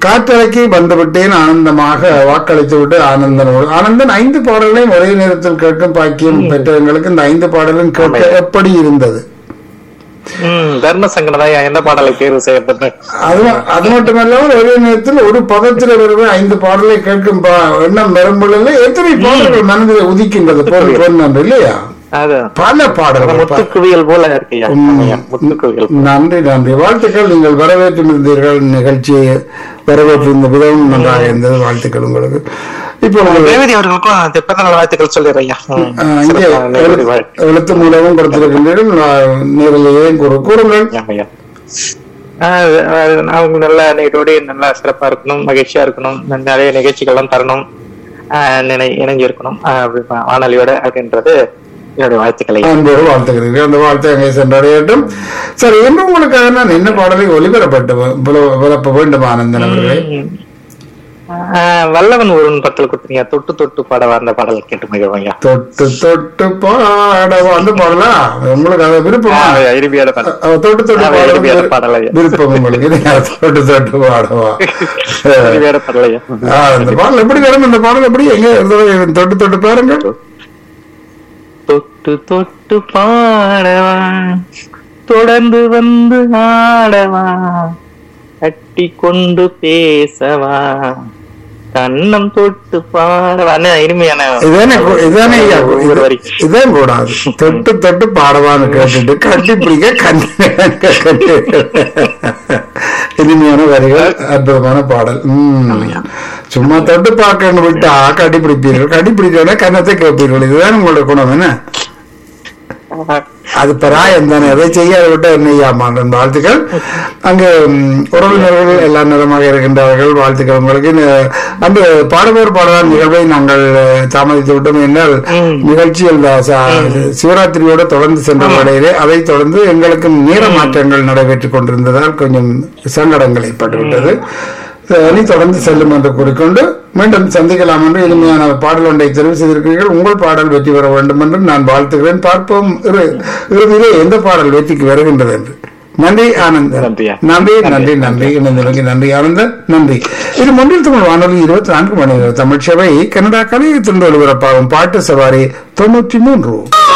காற்றலைக்கு வந்துவிட்டேன் ஆனந்தமாக வாக்களித்து விட்டு ஆனந்தன் ஒரு- ஆனந்தன் ஐந்து பாடல்களையும் ஒரே நேரத்தில் கேட்கும் பாக்கியம் பெற்றவங்களுக்கு இந்த ஐந்து பாடலும் கேட்க எப்படி இருந்தது ம் தர்ம சங்கடதாயா எந்த பாடலை தேர்வு செய்யப்பட்டு அது அது மட்டுமல்லாமல் ஒரே நேரத்தில் ஒரு பதத்தில் வருவே ஐந்து பாடலை கேட்கும் பா- எண்ணம் பெரும்பொழுது எத்தனை பாடல்கள் மனதில் உதிக்கின்றது போல் பொன்னன்று இல்லையா அது பல பாடல்கள் ப- முத்துக்குவியல் போல இருக்கையா ஆமாய்யா, முத்துக்குவியல் நன்றி நன்றி வாழ்த்துக்கள் நீங்கள் வரவேற்று இருந்தீர்கள் நிகழ்ச்சியை வரவேற்றிருந்த விதமும் நன்றாக இருந்தது வாழ்த்துக்கள் உங்களுக்கு இப்போ தேவதி அவர்களுக்கும் அந்த பிறந்த நாள் வாழ்த்துக்கள் சொல்லிடுறையா அஹ், இங்கே எழு- எழுத்து மூலமும் கொடுத்திருக்கின்றீர்கள் நான் நேரிலேயே கூறு கூறுங்கள் அவங்க நல்ல நீரோடு நல்லா சிறப்பா இருக்கணும் மகிழ்ச்சியா இருக்கணும் நிறைய நிகழ்ச்சிகள்லாம் தரணும் ஆஹ் நினை- இணைஞ்சு இருக்கணும் ஆஹ் அப்படி வா- வானொலியோட அப்படின்றது என்னுடைய வாழ்த்துக்களை அன்போடு வாழ்த்துகிறீர்கள் அந்த வாழ்த்தை அங்கே சென்றடையட்டும் சரி இன்று உங்களுக்காக நான் என்ன பாடலை ஒலிபரப்பட்டு புல- புலப்ப வேண்டும் ஆனந்தன் அவர்களே ஆஹ் வல்லவன் ஒருவன் பத்தில் கொடுத்தீங்க தொட்டு தொட்டு பாட அந்த பாடல் கேட்டு மிகவும் தொட்டு தொட்டு பாடவா அந்த பாடலா உங்களுக்கு அது விருப்பமா இறுதியோட பாடல் அஹ், தொட்டு தொட்டு ஆமா, பாடவா இறுதியான பாடல் ஐயா. விருப்பம் உங்களுக்கு இல்லையா? தொட்டு தொட்டு பாடவா இறுதியோட பாடலையா ஆ, இந்த பாடல் எப்படி வரும் இந்த பாடல் எப்படி எங்க ஒரு தடவை தொட்டு தொட்டு பாருங்க தொட்டு தொட்டு பாடவா தொடர்ந்து வந்து ஆடவா கட்டி கொண்டு பேசவா கண்ணம் தொட்டு பாடவா அண்ணா, இனிமையான இதானே கு- இதானே ஐயா கு- ஒவ்வொரு இது- வரி. இதான் கூடாது தொட்டு தொட்டு பாடவான்னு கேட்டுட்டு கட்டி பிடிக்க கண்ணு இனிமையான வரிகள் அற்புதமான பாடல் உம் சும்மா தொட்டு பார்க்கணும் விட்டா கட்டி பிடிப்பீர்கள் கட்டி பிடிச்சோடனே கன்னத்தை கேட்பீர்கள் இதுதான் உங்களோட குணம் என்ன அது பராயம் தானே அதை செய்யாத விட்ட என்னையாமான் வாழ்த்துக்கள் அங்கு ம், உறவினர்கள் எல்லா நிலமாக இருக்கின்றார்கள் வாழ்த்துக்கள் உங்களுக்கு இந்த அந்த பாடவேறு பாடலான் நிகழ்வை நாங்கள் அஹ், தாமதித்து விட்டோம் என்றால் நிகழ்ச்சியில் த- ச- சிவராத்திரியோடு தொடர்ந்து சென்ற வேளையிலே அதைத் தொடர்ந்து எங்களுக்கு நேர மாற்றங்கள் நடைபெற்றுக் கொண்டிருந்ததால் கொஞ்சம் சங்கடங்கள் ஏற்பட்டுவிட்டது அணி தொடர்ந்து செல்லும் என்று கூறிக்கொண்டு மீண்டும் சந்திக்கலாம் என்று இனிமையான பாடல் ஒன்றை தெரிவு செய்திருக்கிறீர்கள் உங்கள் பாடல் வெற்றி பெற வேண்டும் என்று நான் வாழ்த்துகிறேன் பார்ப்போம் இறு- இறுதியிலே எந்த பாடல் வெற்றிக்கு வருகின்றது என்று நன்றி ஆனந்த் நன்றியா. நன்றி நன்றி நன்றி இணைந்தவங்க நன்றி ஆனந்த நன்றி இது முன்னில் தமிழ் வானொலி இருபத்தி நான்கு மணி நேர தமிழ் சேவை கனடா கலையத்திலிருந்து ஒளிபரப்பாகும் பாட்டு சவாரி தொண்ணூற்றி மூன்று